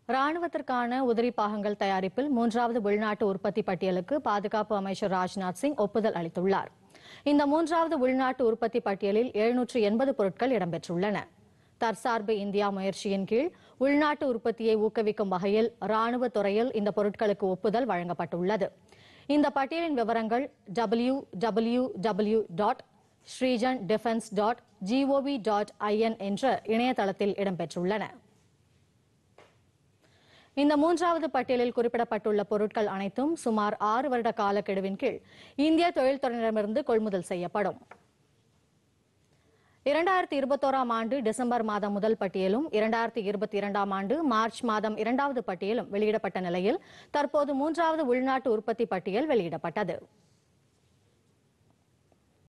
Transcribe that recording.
ராணுவத்திற்கான உதிரி பாகங்கள் தயாரிப்பில் மூன்றாவது உள்நாட்டு உற்பத்தி பட்டியலுக்கு பாதுகாப்பு அமைச்சர் ராஜ்நாத் சிங் ஒப்புதல் அளித்துள்ளார் இந்த மூன்றாவது உள்நாட்டு உற்பத்தி பட்டியலில் எழுநூற்று எண்பது பொருட்கள் இடம்பெற்றுள்ளன தற்சார்பு இந்தியா முயற்சியின் கீழ் உள்நாட்டு உற்பத்தியை ஊக்குவிக்கும் வகையில் ராணுவ துறையில் இந்த பொருட்களுக்கு ஒப்புதல் வழங்கப்பட்டுள்ளது இந்த பட்டியலின் விவரங்கள் W W W dot Srijan defence dot G O V dot I N என்ற இணையதளத்தில் இடம்பெற்றுள்ளன இந்த மூன்றாவது பட்டியலில் குறிப்பிடப்பட்டுள்ள பொருட்கள் அனைத்தும் சுமார் ஆறு வருட காலக்கெடுவின் கீழ் இந்திய தொழில்துறையினரிடமிருந்து கொள்முதல் செய்யப்படும் இரண்டாயிரத்தி இருபத்தோராம் ஆண்டு டிசம்பர் மாதம் முதல் பட்டியலும் இரண்டாயிரத்தி இருபத்தி இரண்டாம் ஆண்டு மார்ச் மாதம் இரண்டாவது பட்டியலும் வெளியிடப்பட்ட நிலையில் தற்போது மூன்றாவது உள்நாட்டு உற்பத்தி பட்டியல் வெளியிடப்பட்டது